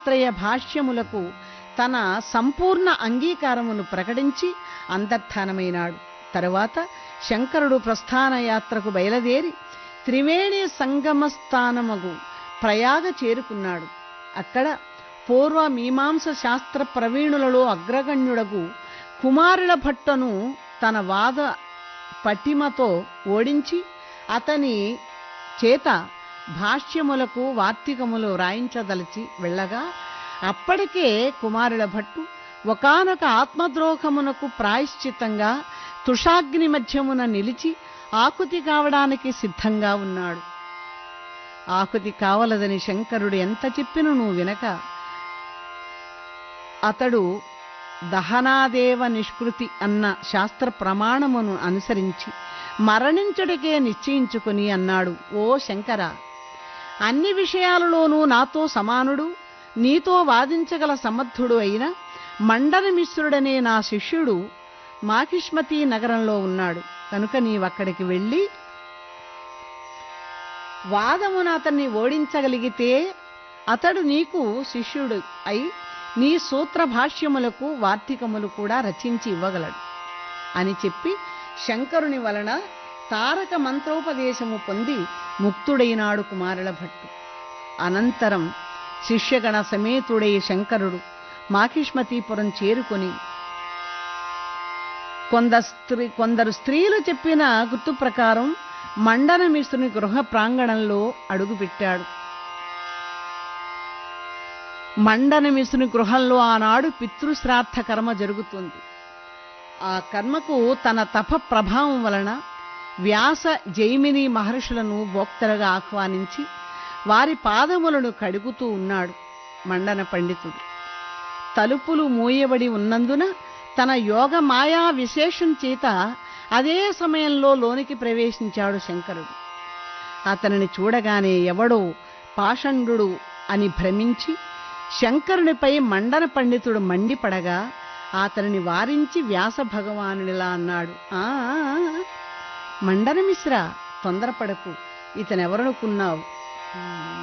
త్రయ భాష్యములకు తన సంపూర్ణ అంగీకారమును ప్రకటించి అంతర్ధానమైనాడు తరువాత శంకరుడు ప్రస్థాన యాత్రకు బయలుదేరి త్రివేణి సంగమ స్థానమగు ప్రయాగ చేరుకున్నాడు అక్కడ పూర్వ మీమాంస శాస్త్ర ప్రవీణులలో అగ్రగణ్యుడగు కుమారుల భట్టను తన వాద పటిమతో ఓడించి అతని చేత భాష్యములకు వార్తికములు వ్రాయించదలిచి వెళ్ళగా అప్పటికే కుమారుల భట్టు ఒకానొక ఆత్మద్రోహమునకు ప్రాయశ్చిత్తంగా తుషాగ్ని మధ్యమున నిలిచి ఆకుతి కావడానికి సిద్ధంగా ఉన్నాడు ఆకుతి కావలదని శంకరుడు ఎంత చెప్పినను వినక అతడు దహనాదేవ నిష్కృతి అన్న శాస్త్ర ప్రమాణమును అనుసరించి మరణించుడికే నిశ్చయించుకుని అన్నాడు ఓ శంకర అన్ని విషయాలలోనూ నాతో సమానుడు నీతో వాదించగల సమర్థుడు అయిన మండన మిశ్రుడనే నా శిష్యుడు మాకిష్మతి నగరంలో ఉన్నాడు కనుక నీవక్కడికి వెళ్ళి వాదమున అతన్ని ఓడించగలిగితే అతడు నీకు శిష్యుడు అయి నీ సూత్ర భాష్యములకు వార్తికములు కూడా రచించి ఇవ్వగలడు అని చెప్పి శంకరుని వలన తారక మంత్రోపదేశము పొంది ముక్తుడైనాడు కుమారుల భట్టు అనంతరం శిష్యగణ సమేతుడై శంకరుడు మాకిష్మతీపురం చేరుకొని కొంద స్త్రీ కొందరు స్త్రీలు చెప్పిన గుర్తు ప్రకారం మండన మిశ్రుని గృహ ప్రాంగణంలో అడుగుపెట్టాడు మండన మిశ్రుని గృహంలో ఆనాడు పితృశ్రాద్ధ కర్మ జరుగుతుంది ఆ కర్మకు తన తప ప్రభావం వలన వ్యాస జైమిని మహర్షులను భోక్తలుగా ఆహ్వానించి వారి పాదములను కడుగుతూ ఉన్నాడు మండన పండితుడు తలుపులు మూయబడి ఉన్నందున తన యోగ మాయా విశేషం చేత అదే సమయంలో లోనికి ప్రవేశించాడు శంకరుడు అతనిని చూడగానే ఎవడో పాషండు అని భ్రమించి శంకరునిపై మండన పండితుడు మండిపడగా అతనిని వారించి వ్యాస భగవానుడిలా అన్నాడు ఆ మండన మిశ్ర తొందరపడకు ఇతనెవరనుకున్నావు